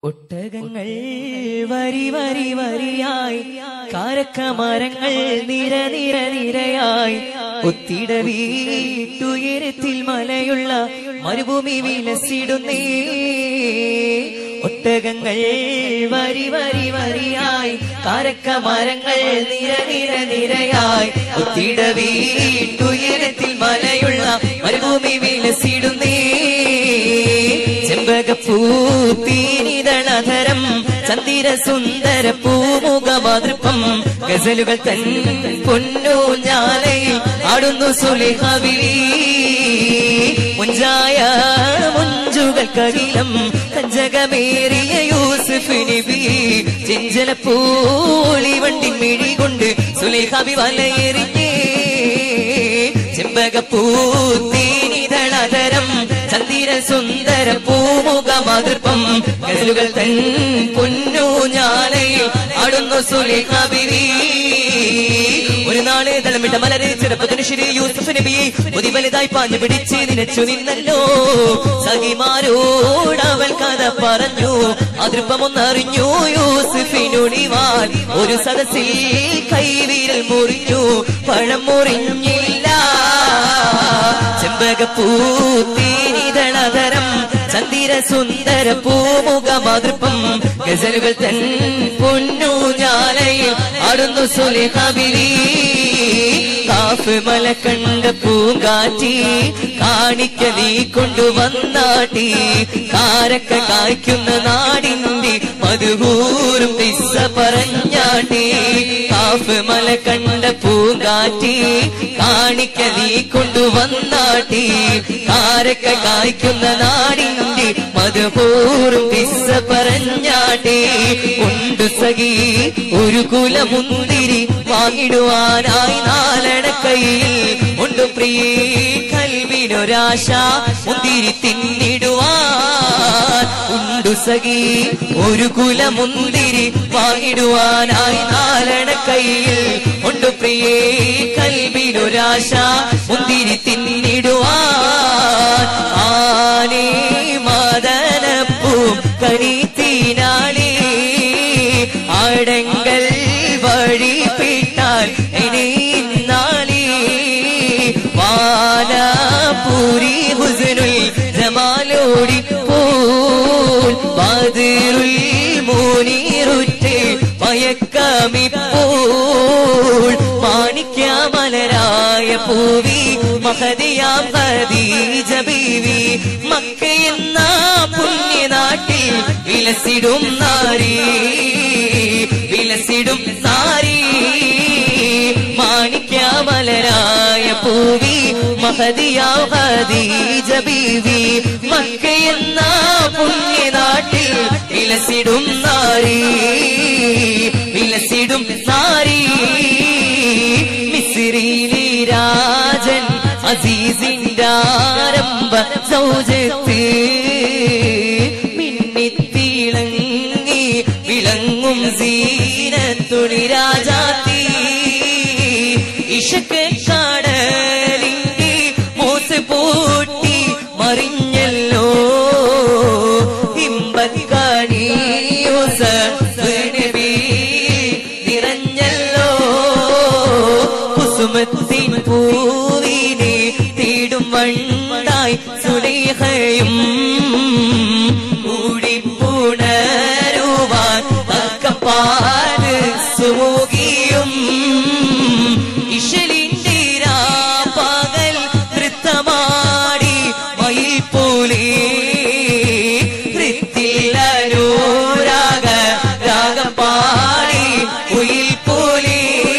ഒട്ടകങ്ങൾ വരി വരി വരിയായി കാരക്കമരങ്ങൾ നിര നിര നിരയായി ഒത്തിട വീട്ടുയരത്തിൽ മലയുള്ള മരുഭൂമി വിലസിടുന്നേ ഒട്ടകങ്ങൾ വരി വരി വരിയായി കാരക്കമരങ്ങൾ നിര നിര നിരയായി ഒത്തിട വീട്ടുയരത്തിൽ മലയുള്ള മരുഭൂമി വിലസിടുന്നേ ചെമ്പകപ്പൂത്തീനിതളധരം ചന്ദിര സുന്ദര പൂമുഖമാതൃപ്പം ഗസലുകൾ തൻ പൊന്നു ഞാലയിൽ ആടുന്നു സുലിഹവിളി മുഞ്ചായ മുഞ്ചുകൾ കകിലം കഞ്ചകമേറിയ യൂസുഫ് നബി ചെഞ്ചല പൂളി വണ്ടി മിഴി കൊണ്ട് സുലിഹബി വലയെറിഞ്ഞേ ചെമ്പകപ്പൂത്തീനിതളധരം ചന്ദിര സുന്ദര പൂമുഖമാതൃപ്പം ഗസലുകൾ തൻ പൊന്നു ഞാലയിൽ ആടുന്നു സുലിഹബിവി ഒരു നാള് തളമിട്ട മലരെ ചെറുപ്പത്തിന് ശരി യൂസഫ് നബിയെ ഒതി വലുതായി പാഞ്ഞു പിടിച്ച് നിനച്ചു നിന്നല്ലോ സഖിമാരോട് അവൾ കഥ പറഞ്ഞു അതൃപ്പമൊന്നറിഞ്ഞു യൂസഫിനുണിവാൻ ഒരു സദസ്സിൽ കൈവിരൽ മുറിഞ്ഞു പഴം മുറിഞ്ഞില്ല ചെമ്പകപ്പൂത്തീനിതളതരം ചന്ദിര സുന്ദര പൂമുഖമാതൃപ്പം ഗസലുകൾ തൻ പൊന്നു ഞാലയിൽ ആടുന്നു സുലിഹബിലി കാഫ് മല കണ്ട പൂങ്കാറ്റി കാണിക്ക നീ കൊണ്ടുവന്നാട്ടി കാരക്ക കായ്ക്കുന്ന നാടിന്റെ മധുഹൂറും പിസ്സ പറഞ്ഞാട്ടി കാഫ് മല കണ്ട പൂങ്കാറ്റി കാണിക്ക നീ കൊണ്ടുവന്നാട്ടി കാരക്ക കായ്ക്കുന്ന നാടിന്റെ മധുഹൂറും പിസ്സ പറഞ്ഞാട്ടി ഉണ്ട് സഖി ഒരു കുലമുന്തിരി വാങ്ങിടുവാനായി നാലടക്കയിൽ ഉണ്ട് പ്രിയേ കൽവിനൊരാശ മുന്തിരി തിന്നിടുവാൻ ഉണ്ടു സഖി ഒരു കുലമുന്തിരി വാങ്ങിടുവാനായി നാലടക്കയിൽ ഉണ്ട് പ്രിയേ കൽവിനൊരാശ മുന്തിരി തിന്നിടുവാൻ ആനേ മദനപ്പൂം കണിത്തീനാളി അടങ്കൽ വഴി പിട്ടാൽ ഇനിന്നാളി വാനാപൂരി ഹുസനുൽ ജമാലോടി പോൽ ബദിറുൽ മൂനീറുറ്റ് മയക്കമിപ്പോൾ മാണിക്യമലരായ പൂവി മഹതിയാം ഖദീജ ബീവി മക്കയെന്ന പുണ്യനാട്ടിൽ വിലസിടും നാരി വിലസിടും നാരി മാണിക്യമലരായ പൂവി മഹതിയാം ഖദീജ ബീവി മക്കയെന്ന പുണ്യനാട്ടിൽ വിലസിടും നാരി വിലസിടും നാരി മിസ്രിയിലെ രാജൻ അസീസിന്റെ ആരംഭ സൗജത്ത് മിന്നിത്തിളങ്ങി വിളങ്ങും സീനത്തുണി രാജാത്തി ഇഷക്ക് കടലിന്റെ മൂസ് പൂട്ടി മറിഞ്ഞല്ലോ ഇമ്പക്കാണിയൂസ നിറഞ്ഞല്ലോ കുസുമത്തിൻ പൂവിനെ തീടും വണ്ടായി സുലേഹയും കൂടിപ്പുണരുവാൻ തക്കപ്പാട് സുമുഖിയും ഇഷലിന്റെ പകൽ നൃത്തമാടി മയിൽ പോലെ ഹൃത്തിലൂരാഗ രാഗം പാടി ഉയിൽ പോലെ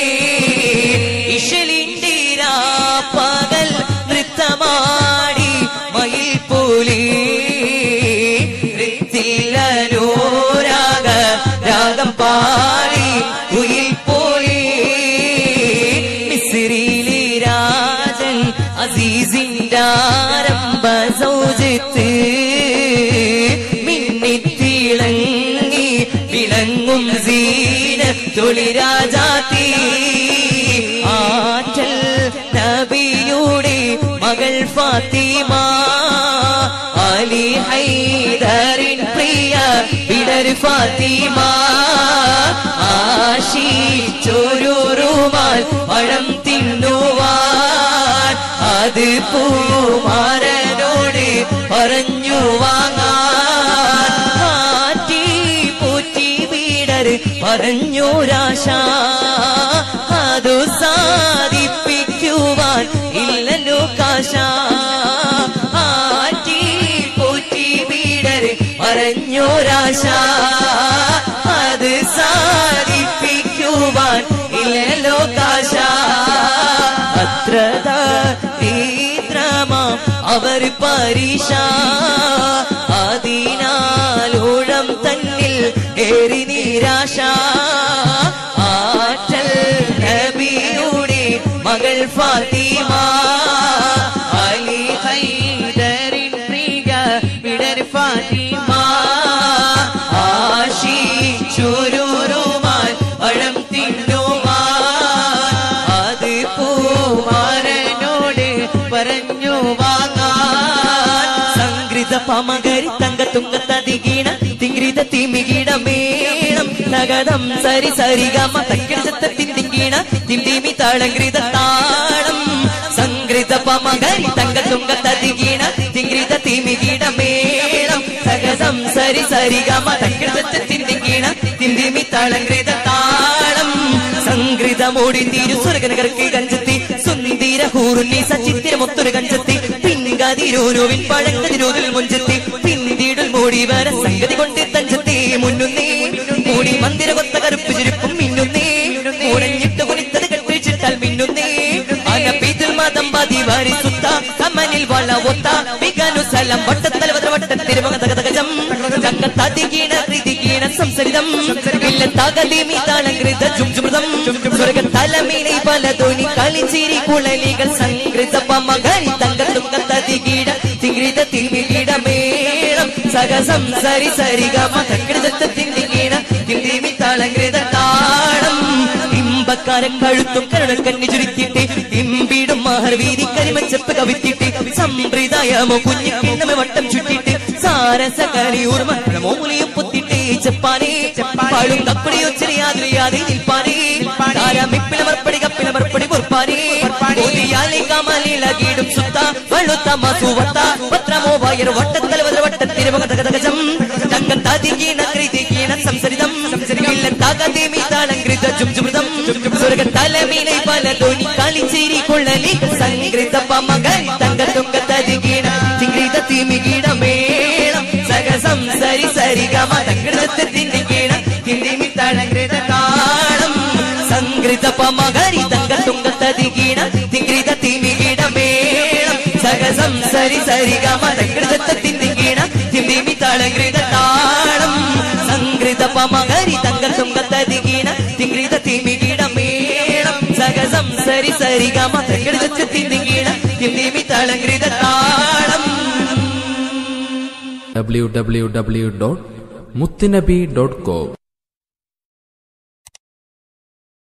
ഇഷലിന്റെ പകൽ നൃത്തമാടി മയിൽ പോലെ ഹൃത്തിലൂരാഗ രാഗം പാടി ഉയിൽ പോലെ മിസ്രിയിലെ രാജൻ അസീസിന്റെ ആരംഭ സൗജത്ത് മിന്നിത്തിളങ്ങി വിളങ്ങും സീന തൊളിരാജാത്തി ആറ്റൽ നബിയുടെ മകൾ ഫാത്തിമ അലി ഹൈദറിൻ പ്രിയ വിടർ വിടർ ഫാത്തിമ ആശി ചോരൂറുമാൽ പഴം തിന്നുവാൻ അത് പൂമാരനോട് പറഞ്ഞു വാങ്ങാൻ ആറ്റി പൂറ്റി വീടർ പറഞ്ഞോരാശ അതു സാധിപ്പിക്കുവാൻ ഇല്ലല്ലോ കാശ ആറ്റി പൂറ്റി വീടർ പറഞ്ഞോരാശ അത് സാധിപ്പിക്കുവാൻ ഇല്ലല്ലോ കാശ അത്ര ദീദ്രമാം അവർ പരീക്ഷ അതിനാലൂഴം തന്നിൽ ഏറി നിരാശ ആറ്റൽ നബിയുടെ മകൾ ഫാത്തിമ അലി ഹൈദരിൻ പ്രിയ വിടർ ഫാത്തിമ ആശി ചുരുരുമാൻ പഴം തിന്നുമാൻ അത് പൂമാരനോട് പറഞ്ഞു വാങ്ങാൻ സംഗൃത പമകരി തങ്ക തുങ്കത്തതികീണ തിങ്കരിത തിമികീട മേളം നഗതം സരി സരിഗമ തക്കിടത്ത തിന്തിങ്കീണ തിന്തിമി താളങ്കൃത താളം സംഗൃത പമകരി തങ്ക തുങ്കത്തതികീണ തിങ്കരിത തിമികീട മേളം നഗതം സരി സരിഗമ തക്കിടത്ത തിന്തിങ്കീണ തിന്തിമി താളങ്കൃത താളം സംഗൃതമോടി തിരു സ്വർഗനകർക്ക് കഞ്ചത്തി സുന്ദീര ഹൂറുന്നി സച്ചിത്തിരമൊത്തൊരു കഞ്ചത്തി പിൻകാതിരൂരുവിൻ പഴങ്കതിരൂതിൽ മുഞ്ചത്തി പിന്തിടൽ മൂടി വര സംഗതി കൊണ്ട് തഞ്ചത്തി മുന്നുന്നേ മൂടി മന്ദിര കൊത്ത കറുപ്പ് ചുരുപ്പും മിന്നുന്നേ മൂടഞ്ഞിട്ട് കുനിത്തത് കെട്ടിച്ചിട്ടാൽ മിന്നുന്നേ അനപ്പീത്തിൽ മതം പതി വാരി സുത്ത കമ്മനിൽ വള ഒത്ത വികനു സ്ഥലം വട്ടത്തലവത്ര വട്ടത്തിരുമക തകതകജം ചക്കത്തതികീണ കൃതികീണ സംസരിതം ഇല്ല തകതിമി താളങ്കൃത ജുംജുമൃതം സ്വർഗ തലമീനെ പല ധ്വനി കളിച്ചിരി കുളലികൾ സംകൃത പമകരി തങ്കത്തും കത്തതികീട തിങ്കരിത തിമികീട മേളം സകസം സരി സരിഗമ തങ്കൃതത്ത തിന്തികീണ തിന്തിമി താളങ്കൃത താളം ഇമ്പക്കാരൻ കഴുത്തും കരുണക്കണ്ണി ചുരുക്കിയിട്ട് ഇമ്പിടും മഹർവീതി കരിമച്ചപ്പ് കവിത്തിട്ട് സമ്പ്രദായമോ കുഞ്ഞു കിണ്ണമ വട്ടം ചുറ്റിട്ട് സാരസ കളിയൂർമ മൂലിയും പൊത്തിട്ട് ചെപ്പാനേ പാളും കപ്പടി ഒച്ചറിയാതിരിയാതെ നിൽപ്പാനേ താരമിപ്പിലമർപ്പടി കപ്പിലമർപ്പടി പൊർപ്പാനേ ഓതിയാലി കമലിളകിടും സുത്ത വളുത്ത മസുവത്ത പത്രമോ വയർ വട്ടത്തലവത്ര വട്ടത്തിരുവകതകതകജം തങ്കത്താതികീണ കൃതികീണ സംസരിതം ഇല്ല തകതിമി താളങ്കൃത ജുംജുമൃതം സ്വർഗ തലമീനെ പല ധ്വനി കളിച്ചിരി കൊള്ളലി സംഗൃത പമകൻ തങ്ക തുങ്ക തതികീണ തിങ്കരിത തിമികീട മേളം സകസം സരി സരി ഗമ തങ്കൃതത്തെ തിന്തികീണ തിന്തിമി താളങ്കൃത താളം സംഗൃത പമകരി തങ്ക തുങ്ക തതികീണ തിങ്കരിത തിമികീട മേളം സകസം സരി സരി ഗമ തങ്കൃതത്തെ തിന്തികീണ തിന്തിമി താളങ്കൃത താളം സംഗൃത പമകരി തങ്ക തുങ്ക തതികീണ തിങ്കരിത തിമികീട മേളം സകസം സരി സരി ഗമ തങ്കൃതത്തെ തിന്തികീണ തിന്തിമി താളങ്കൃത താളം www.muttinabi.com